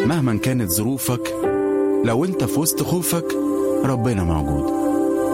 مهما كانت ظروفك لو انت في وسط خوفك ربنا موجود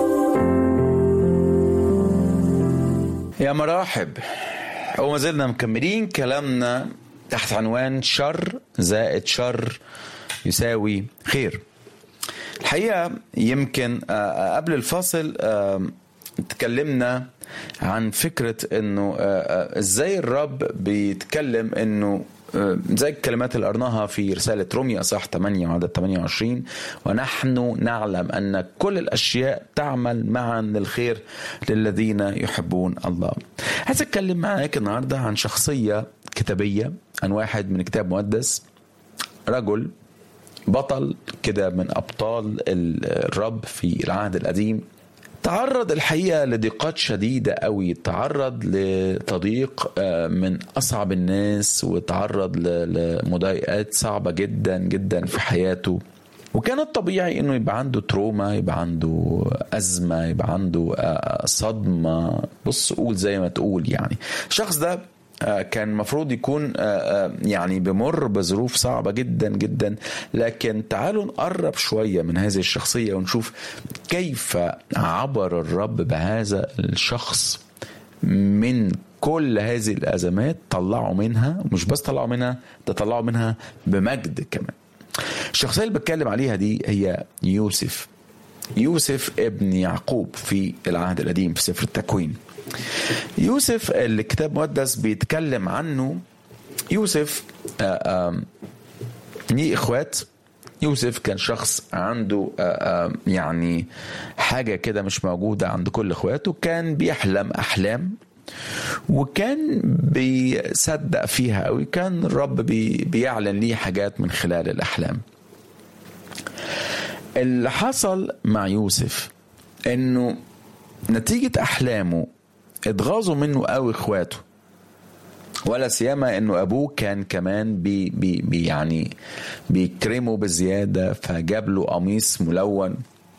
يا مراحب وما زلنا مكملين كلامنا تحت عنوان شر زائد شر يساوي خير الحقيقة يمكن آه، قبل الفاصل آه، اتكلمنا عن فكرة انه آه، آه، ازاي الرب بيتكلم انه آه، زي الكلمات اللي قرناها في رسالة روميا صح 8 وعدد 28 ونحن نعلم أن كل الأشياء تعمل معا للخير للذين يحبون الله عايز أتكلم معاك النهاردة عن شخصية كتابية عن واحد من كتاب مقدس رجل بطل كده من ابطال الرب في العهد القديم تعرض الحقيقه لضيقات شديده قوي تعرض لتضييق آه، من اصعب الناس وتعرض ل- لمضايقات صعبه جدا جدا في حياته وكان الطبيعي انه يبقى عنده تروما يبقى عنده ازمه يبقى عنده آه، صدمه بص قول زي ما تقول يعني الشخص ده آه، كان المفروض يكون آه، آه، يعني بمر بظروف صعبة جدا جدا لكن تعالوا نقرب شوية من هذه الشخصية ونشوف كيف عبر الرب بهذا الشخص من كل هذه الأزمات طلعوا منها مش بس طلعوا منها ده طلعوا منها بمجد كمان الشخصية اللي بتكلم عليها دي هي يوسف يوسف ابن يعقوب في العهد القديم في سفر التكوين يوسف اللي الكتاب المقدس بيتكلم عنه يوسف آه، آم، ليه اخوات يوسف كان شخص عنده آه، آم، يعني حاجه كده مش موجوده عند كل اخواته كان بيحلم احلام وكان بيصدق فيها قوي كان الرب بي بيعلن ليه حاجات من خلال الاحلام اللي حصل مع يوسف انه نتيجة احلامه اتغاظوا منه قوي اخواته ولا سيما انه ابوه كان كمان بي بي بي يعني بيكرمه بزياده فجاب له قميص ملون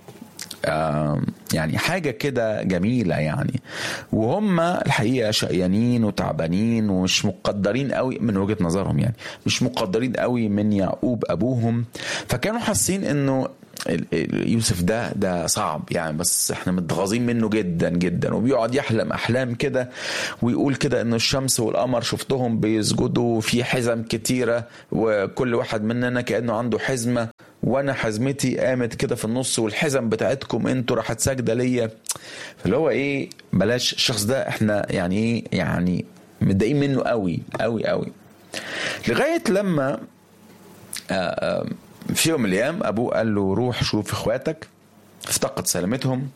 آم، يعني حاجة كده جميلة يعني وهم الحقيقة شقيانين وتعبانين ومش مقدرين قوي من وجهة نظرهم يعني مش مقدرين قوي من يعقوب أبوهم فكانوا حاسين إنه ال- ال- يوسف ده ده صعب يعني بس احنا متغاظين منه جدا جدا وبيقعد يحلم احلام كده ويقول كده ان الشمس والقمر شفتهم بيسجدوا في حزم كتيره وكل واحد مننا كانه عنده حزمه وانا حزمتي قامت كده في النص والحزم بتاعتكم انتوا راحت ساجده ليا فاللي هو ايه بلاش الشخص ده احنا يعني ايه يعني متضايقين منه قوي قوي قوي لغايه لما آه، آه، في يوم من الايام ابوه قال له روح شوف اخواتك افتقد سلامتهم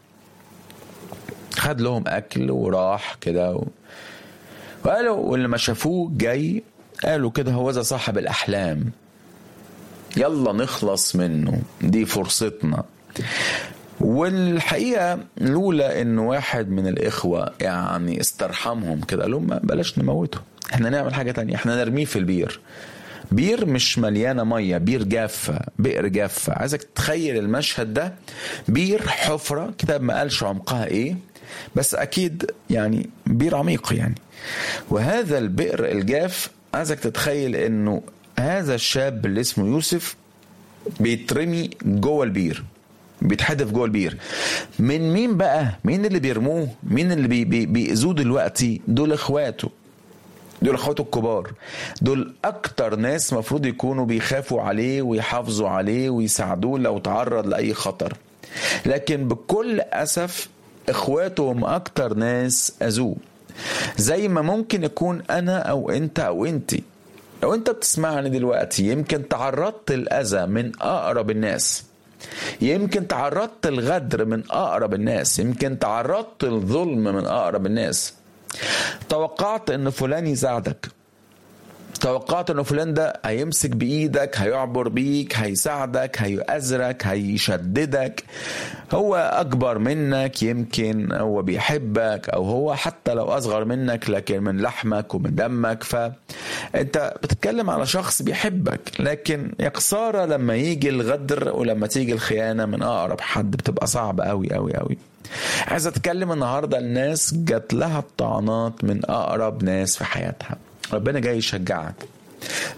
خد لهم اكل وراح كده و... وقالوا ولما شافوه جاي قالوا كده هو ذا صاحب الاحلام يلا نخلص منه دي فرصتنا والحقيقه لولا ان واحد من الاخوه يعني استرحمهم كده قال لهم بلاش نموته احنا نعمل حاجه تانية احنا نرميه في البير بير مش مليانه ميه بير جافه بئر جافه عايزك تتخيل المشهد ده بير حفره كتاب ما قالش عمقها ايه بس اكيد يعني بير عميق يعني وهذا البئر الجاف عايزك تتخيل انه هذا الشاب اللي اسمه يوسف بيترمي جوه البير بيتحدف جوه البير من مين بقى مين اللي بيرموه مين اللي بي بي بيأذوه دلوقتي دول اخواته دول اخواته الكبار دول اكتر ناس مفروض يكونوا بيخافوا عليه ويحافظوا عليه ويساعدوه لو تعرض لاي خطر لكن بكل اسف اخواته هم اكتر ناس اذوه زي ما ممكن يكون انا او انت او انتي لو انت بتسمعني دلوقتي يمكن تعرضت الاذى من اقرب الناس يمكن تعرضت الغدر من اقرب الناس يمكن تعرضت الظلم من اقرب الناس توقعت ان فلان يساعدك توقعت ان فلان ده هيمسك بايدك هيعبر بيك هيساعدك هيأزرك هيشددك هو اكبر منك يمكن هو بيحبك او هو حتى لو اصغر منك لكن من لحمك ومن دمك فانت بتتكلم على شخص بيحبك لكن يا خساره لما يجي الغدر ولما تيجي الخيانه من اقرب حد بتبقى صعبه قوي قوي قوي عايز اتكلم النهارده الناس جات لها الطعنات من اقرب ناس في حياتها ربنا جاي يشجعك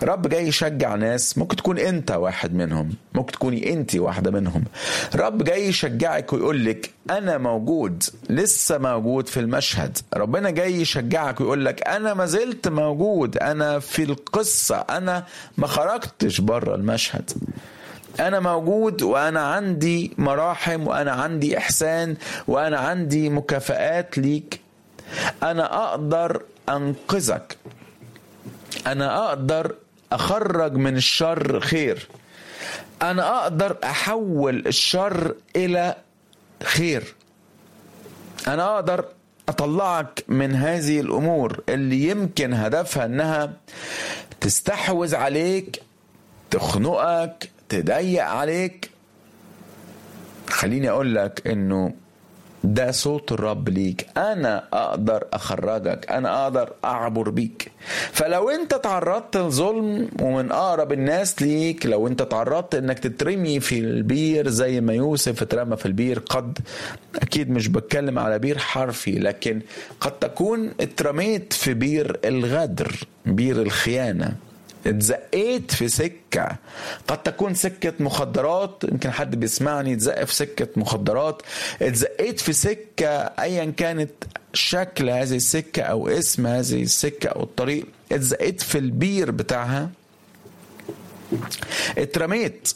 رب جاي يشجع ناس ممكن تكون انت واحد منهم ممكن تكوني انت واحده منهم رب جاي يشجعك ويقول لك انا موجود لسه موجود في المشهد ربنا جاي يشجعك ويقول لك انا ما زلت موجود انا في القصه انا ما خرجتش بره المشهد انا موجود وانا عندي مراحم وانا عندي احسان وانا عندي مكافآت ليك انا اقدر انقذك انا اقدر اخرج من الشر خير انا اقدر احول الشر الى خير انا اقدر اطلعك من هذه الامور اللي يمكن هدفها انها تستحوذ عليك تخنقك تضيق عليك خليني اقول لك انه ده صوت الرب ليك انا اقدر اخرجك انا اقدر اعبر بيك فلو انت تعرضت لظلم ومن اقرب الناس ليك لو انت تعرضت انك تترمي في البير زي ما يوسف اترمى في البير قد اكيد مش بتكلم على بير حرفي لكن قد تكون اترميت في بير الغدر بير الخيانه اتزقيت في سكة قد تكون سكة مخدرات يمكن حد بيسمعني اتزق في سكة مخدرات اتزقيت في سكة ايا كانت شكل هذه السكة او اسم هذه السكة او الطريق اتزقيت في البير بتاعها اترميت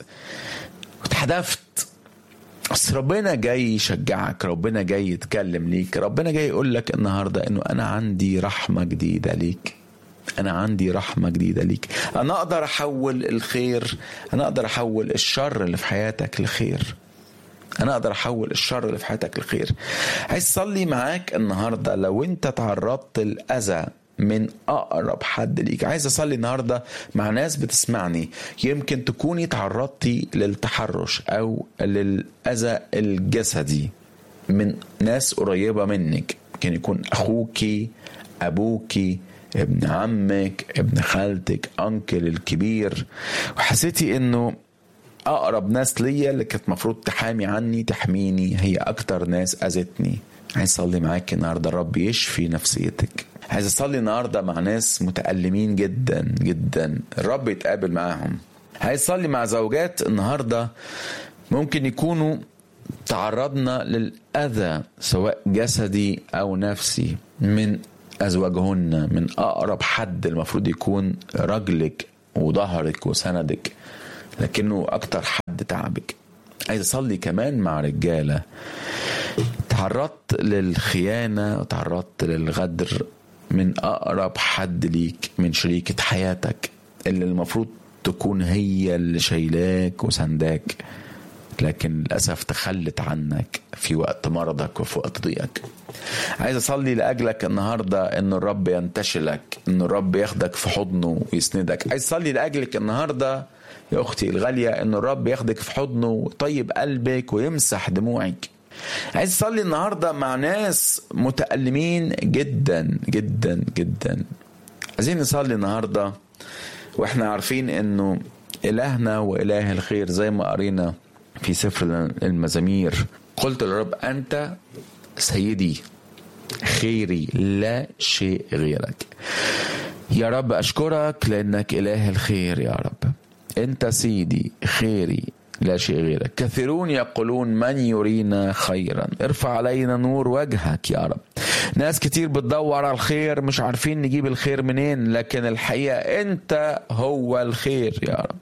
اتحدفت بس ربنا جاي يشجعك ربنا جاي يتكلم ليك ربنا جاي يقول لك النهارده انه انا عندي رحمه جديده ليك انا عندي رحمه جديده ليك انا اقدر احول الخير انا اقدر احول الشر اللي في حياتك لخير انا اقدر احول الشر اللي في حياتك لخير عايز اصلي معاك النهارده لو انت تعرضت لاذى من اقرب حد ليك عايز اصلي النهارده مع ناس بتسمعني يمكن تكوني تعرضتي للتحرش او للاذى الجسدي من ناس قريبه منك ممكن يكون اخوكي ابوكي ابن عمك ابن خالتك انكل الكبير وحسيتي انه اقرب ناس ليا اللي كانت المفروض تحامي عني تحميني هي اكتر ناس اذتني عايز اصلي معاك النهارده الرب يشفي نفسيتك عايز اصلي النهارده مع ناس متألمين جدا جدا الرب يتقابل معاهم عايز اصلي مع زوجات النهارده ممكن يكونوا تعرضنا للأذى سواء جسدي أو نفسي من أزواجهن من أقرب حد المفروض يكون رجلك وظهرك وسندك لكنه أكتر حد تعبك عايز أصلي كمان مع رجالة تعرضت للخيانة وتعرضت للغدر من أقرب حد ليك من شريكة حياتك اللي المفروض تكون هي اللي شايلاك وسنداك لكن للأسف تخلت عنك في وقت مرضك وفي وقت ضيقك عايز أصلي لأجلك النهاردة أن الرب ينتشلك أن الرب ياخدك في حضنه ويسندك عايز أصلي لأجلك النهاردة يا أختي الغالية أن الرب ياخدك في حضنه ويطيب قلبك ويمسح دموعك عايز أصلي النهاردة مع ناس متألمين جدا جدا جدا عايزين نصلي النهاردة واحنا عارفين انه إلهنا وإله الخير زي ما قرينا في سفر المزامير قلت للرب أنت سيدي خيري لا شيء غيرك يا رب أشكرك لأنك إله الخير يا رب أنت سيدي خيري لا شيء غيرك كثيرون يقولون من يرينا خيرا ارفع علينا نور وجهك يا رب ناس كتير بتدور على الخير مش عارفين نجيب الخير منين لكن الحقيقة انت هو الخير يا رب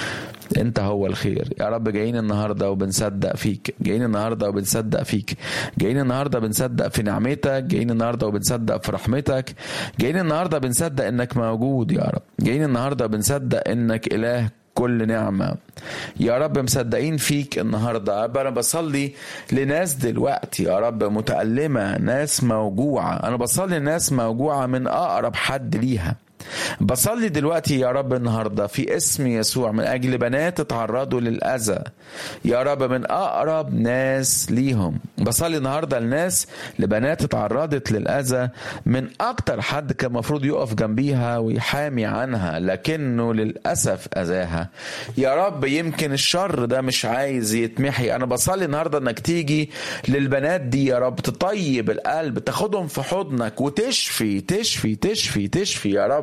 انت هو الخير يا رب جايين النهارده وبنصدق فيك جايين النهارده وبنصدق فيك جايين النهارده بنصدق في نعمتك جايين النهارده وبنصدق في رحمتك جايين النهارده بنصدق انك موجود يا رب جايين النهارده بنصدق انك اله كل نعمة يا رب مصدقين فيك النهاردة رب أنا بصلي لناس دلوقتي يا رب متألمة ناس موجوعة أنا بصلي لناس موجوعة من أقرب حد ليها بصلي دلوقتي يا رب النهارده في اسم يسوع من اجل بنات اتعرضوا للاذى يا رب من اقرب ناس ليهم بصلي النهارده لناس لبنات اتعرضت للاذى من اكتر حد كان المفروض يقف جنبيها ويحامي عنها لكنه للاسف اذاها يا رب يمكن الشر ده مش عايز يتمحي انا بصلي النهارده انك تيجي للبنات دي يا رب تطيب القلب تاخدهم في حضنك وتشفي تشفي تشفي تشفي يا رب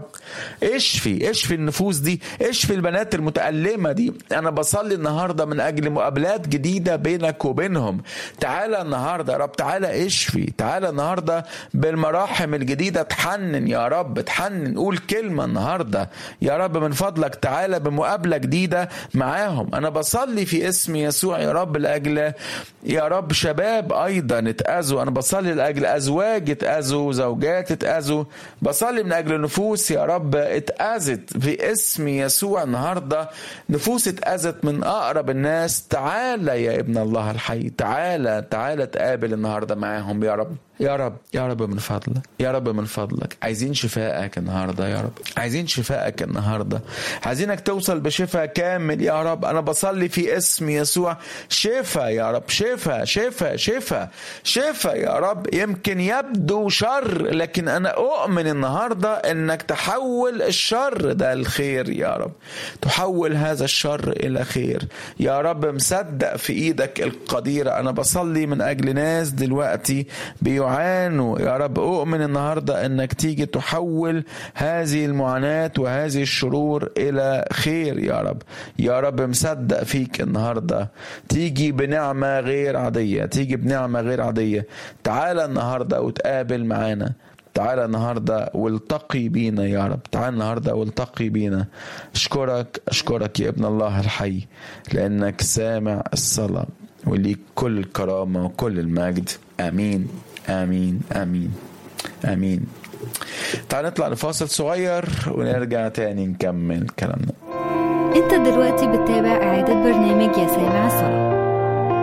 اشفي اشفي النفوس دي اشفي البنات المتألمة دي انا بصلي النهاردة من اجل مقابلات جديدة بينك وبينهم تعالى النهاردة يا رب تعالى اشفي تعالى النهاردة بالمراحم الجديدة تحنن يا رب تحنن قول كلمة النهاردة يا رب من فضلك تعالى بمقابلة جديدة معاهم انا بصلي في اسم يسوع يا رب لاجل يا رب شباب ايضا اتاذوا انا بصلي لاجل ازواج اتاذوا زوجات اتاذوا بصلي من اجل نفوس يا رب اتاذت في اسم يسوع النهارده نفوس اتاذت من اقرب الناس تعالى يا ابن الله الحي تعالى تعالى تقابل النهارده معاهم يا رب يا رب يا رب من فضلك يا رب من فضلك عايزين شفائك النهارده يا رب عايزين شفائك النهارده عايزينك توصل بشفاء كامل يا رب انا بصلي في اسم يسوع شفاء يا رب شفاء شفاء شفاء شفاء يا رب يمكن يبدو شر لكن انا اؤمن النهارده انك تحول الشر ده الخير يا رب تحول هذا الشر الى خير يا رب مصدق في ايدك القديره انا بصلي من اجل ناس دلوقتي بيو يعانوا يا رب أؤمن النهاردة أنك تيجي تحول هذه المعاناة وهذه الشرور إلى خير يا رب يا رب مصدق فيك النهاردة تيجي بنعمة غير عادية تيجي بنعمة غير عادية تعالى النهاردة وتقابل معانا تعالى النهاردة والتقي بينا يا رب تعالى النهاردة والتقي بينا أشكرك أشكرك يا ابن الله الحي لأنك سامع الصلاة وليك كل الكرامة وكل المجد آمين آمين آمين آمين تعال نطلع لفاصل صغير ونرجع تاني نكمل كلامنا انت دلوقتي بتتابع اعادة برنامج يا سامع الصلاة